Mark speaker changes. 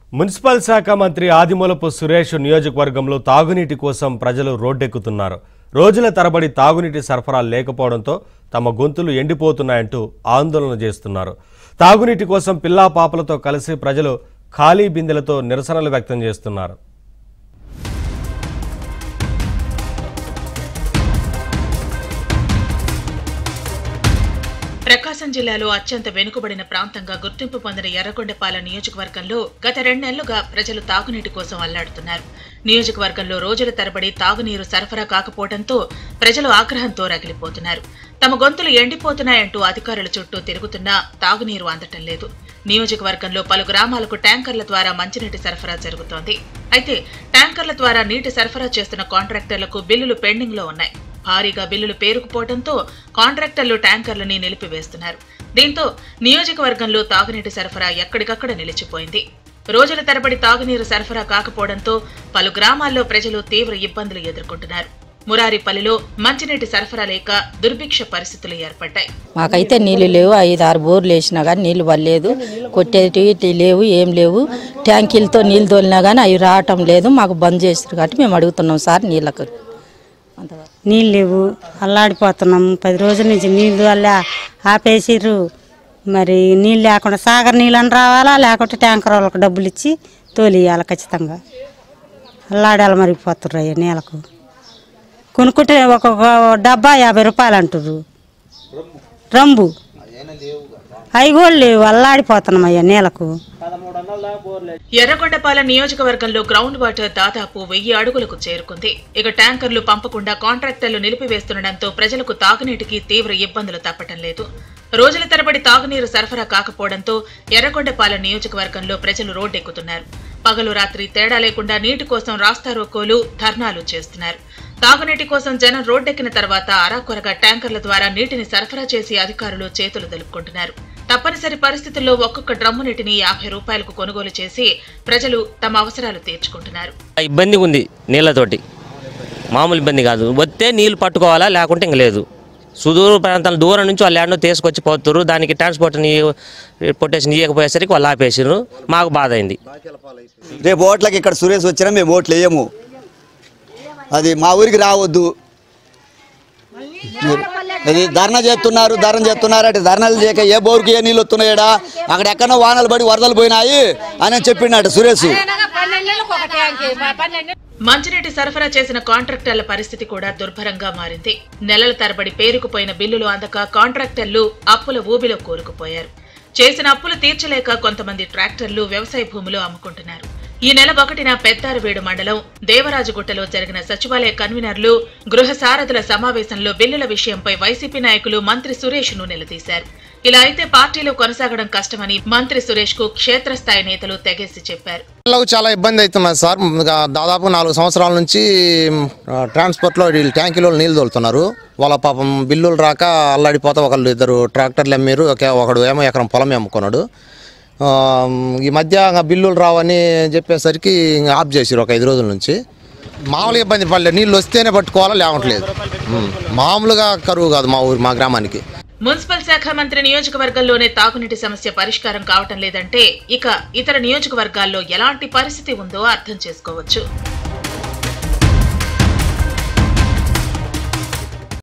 Speaker 1: municipal శాఖ మంత్రి ఆదిమూలపు సురేష్ నియోజకవర్గంలో తాగునీటి కోసం ప్రజలు రోడ్డెక్కుతున్నారు రోజుల తరబడి తాగునీటి సరఫరా లేకపోవడంతో తమ గొంతులు ఎండిపోతున్నాయంటూ ఆందోళన చేస్తున్నారు తాగునీటి కోసం పిల్లా పాపలతో కలిసి ప్రజలు ఖాళీ బిందెలతో నిరసనలు వ్యక్తం చేస్తున్నారు
Speaker 2: ప్రకాశం జిల్లాలో అత్యంత వెనుకబడిన ప్రాంతంగా గుర్తింపు పొందిన ఎర్రగొండపాలెం నియోజకవర్గంలో గత రెండేళ్లుగా ప్రజలు తాగునీటి కోసం అల్లాడుతున్నారు నియోజకవర్గంలో రోజుల తరబడి తాగునీరు సరఫరా కాకపోవడంతో ప్రజలు ఆగ్రహంతో రగిలిపోతున్నారు తమ గొంతులు ఎండిపోతున్నాయంటూ అధికారుల చుట్టూ తిరుగుతున్నా తాగునీరు అందటం లేదు నియోజకవర్గంలో పలు గ్రామాలకు ట్యాంకర్ల ద్వారా మంచినీటి సరఫరా జరుగుతోంది అయితే ట్యాంకర్ల ద్వారా నీటి సరఫరా చేస్తున్న కాంట్రాక్టర్లకు బిల్లులు పెండింగ్ లో ఉన్నాయి భారీగా బిల్లులు పేరుకుపోవడంతో కాంట్రాక్టర్లు ట్యాంకర్లని నిలిపివేస్తున్నారు దీంతో నియోజకవర్గంలో తాగునీటి సరఫరా ఎక్కడికక్కడ నిలిచిపోయింది రోజుల తరబడి తాగునీరు సరఫరా కాకపోవడంతో పలు గ్రామాల్లో ప్రజలు తీవ్ర ఇబ్బందులు ఎదుర్కొంటున్నారు మురారిపల్లిలో మంచినీటి సరఫరా లేక దుర్భిక్ష పరిస్థితులు ఏర్పడ్డాయి
Speaker 3: మాకైతే నీళ్లు లేవు ఐదు ఆరు బోర్లు వేసినా కానీ నీళ్లు పడలేదు కొట్టేటివి లేవు ఏం లేవు ట్యాంకీలతో నీళ్ళు తోలినా కానీ అవి రావటం లేదు మాకు బంద్ చేస్తారు కాబట్టి మేము అడుగుతున్నాం సార్ నీళ్ళకు అంతగా
Speaker 4: నీళ్ళు లేవు అల్లాడిపోతున్నాం పది రోజుల నుంచి నీళ్ళు వల్ల ఆపేసిర్రు మరి నీళ్ళు లేకుండా సాగర్ నీళ్ళు అని రావాలా లేకుంటే ట్యాంకర్ వాళ్ళకి డబ్బులు ఇచ్చి తోలియాలి ఖచ్చితంగా అల్లాడాలి మరిగిపోతుర్రు అయ్యా నీళ్ళకు కొనుక్కుంటే ఒక్కొక్క డబ్బా యాభై రూపాయలు అంటుర్రు రంబు అవి కూడా లేవు అల్లాడిపోతున్నాం అయ్యా నీళ్ళకు
Speaker 2: ఎర్రగొండపాలెం నియోజకవర్గంలో గ్రౌండ్ వాటర్ దాదాపు వెయ్యి అడుగులకు చేరుకుంది ఇక ట్యాంకర్లు పంపకుండా కాంట్రాక్టర్లు నిలిపివేస్తుండటంతో ప్రజలకు తాగునీటికి తీవ్ర ఇబ్బందులు తప్పటం లేదు రోజుల తరబడి తాగునీరు సరఫరా కాకపోవడంతో ఎర్రగొండపాలెం నియోజకవర్గంలో ప్రజలు రోడ్డెక్కుతున్నారు పగలు రాత్రి తేడా లేకుండా నీటి కోసం రాస్తారోకోలు ధర్నాలు చేస్తున్నారు తాగునీటి కోసం జనం రోడ్డెక్కిన తర్వాత అరాకొరగా ట్యాంకర్ల ద్వారా నీటిని సరఫరా చేసి అధికారులు చేతులు దులుపుకుంటున్నారు తప్పనిసరి పరిస్థితుల్లో ఒక్కొక్క డ్రమ్ము నీటిని యాభై రూపాయలకు కొనుగోలు చేసి ప్రజలు తమ అవసరాలు తీర్చుకుంటున్నారు
Speaker 5: ఇబ్బంది ఉంది నీళ్ళతోటి మామూలు ఇబ్బంది కాదు వస్తే నీళ్ళు పట్టుకోవాలా లేకుంటే ఇంక లేదు సుదూర ప్రాంతాల దూరం నుంచి వాళ్ళు ఎన్నో తీసుకొచ్చి పోతున్నారు దానికి ట్రాన్స్పోర్ట్ని పొట్టేసి ఇవ్వకపోయేసరికి వాళ్ళు ఆపేసారు మాకు బాధ అయింది
Speaker 6: రేపు ఓట్లకి ఇక్కడ సురేష్ వచ్చినా మేము ఓట్లు వేయము అది మా ఊరికి రావద్దు అది ధర్నా చేస్తున్నారు ధర్నా చేస్తున్నారు అంటే ధర్నాలు చేయక ఏ బోరుకి ఏ నీళ్ళు వస్తున్నాయడా అక్కడ ఎక్కడో వానలు పడి వరదలు పోయినాయి అని చెప్పిండట సురేష్
Speaker 2: మంచినీటి సరఫరా చేసిన కాంట్రాక్టర్ల పరిస్థితి కూడా దుర్భరంగా మారింది నెలల తరబడి పేరుకుపోయిన బిల్లులు అందక కాంట్రాక్టర్లు అప్పుల ఊబిలో కూరుకుపోయారు చేసిన అప్పులు తీర్చలేక కొంతమంది ట్రాక్టర్లు వ్యవసాయ భూములు అమ్ముకుంటున్నారు ఈ నెల ఒకటిన పెద్దారవీడు మండలం దేవరాజుగుట్టలో జరిగిన సచివాలయ కన్వీనర్లు గృహ సారథుల సమావేశంలో బిల్లుల విషయంపై వైసీపీ నాయకులు మంత్రి సురేష్ ను నిలదీశారు ఇలా అయితే పార్టీలో కొనసాగడం కష్టమని మంత్రి సురేష్ కు క్షేత్రస్థాయి నేతలు తెగేసి చెప్పారు
Speaker 7: పిల్లలకు చాలా ఇబ్బంది అవుతున్నది సార్ ఇంకా దాదాపు నాలుగు సంవత్సరాల నుంచి ఆ, ట్రాన్స్పోర్ట్లో వీళ్ళు ట్యాంకీలో నీళ్ళు తోలుతున్నారు వాళ్ళ పాపం బిల్లులు రాక అల్లాడిపోతా ఒకళ్ళు ఇద్దరు ట్రాక్టర్లు అమ్మారు ఒక ఒకడు ఏమో ఎకరం పొలం అమ్ముకున్నాడు ఆ, ఈ మధ్య ఇంకా బిల్లులు రావని చెప్పేసరికి ఇంకా ఆఫ్ చేసారు ఒక ఐదు రోజుల నుంచి మామూలుగా ఇబ్బంది పడలేదు నీళ్ళు వస్తేనే పట్టుకోవాలా లేవట్లేదు ఉమ్, మామూలుగా కరువు కాదు మా ఊరు మా గ్రామానికి
Speaker 2: మున్సిపల్ శాఖ మంత్రి నియోజకవర్గంలోనే తాగునీటి సమస్య పరిష్కారం కావటం లేదంటే ఇక ఇతర నియోజకవర్గాల్లో ఎలాంటి పరిస్థితి ఉందో అర్థం చేసుకోవచ్చు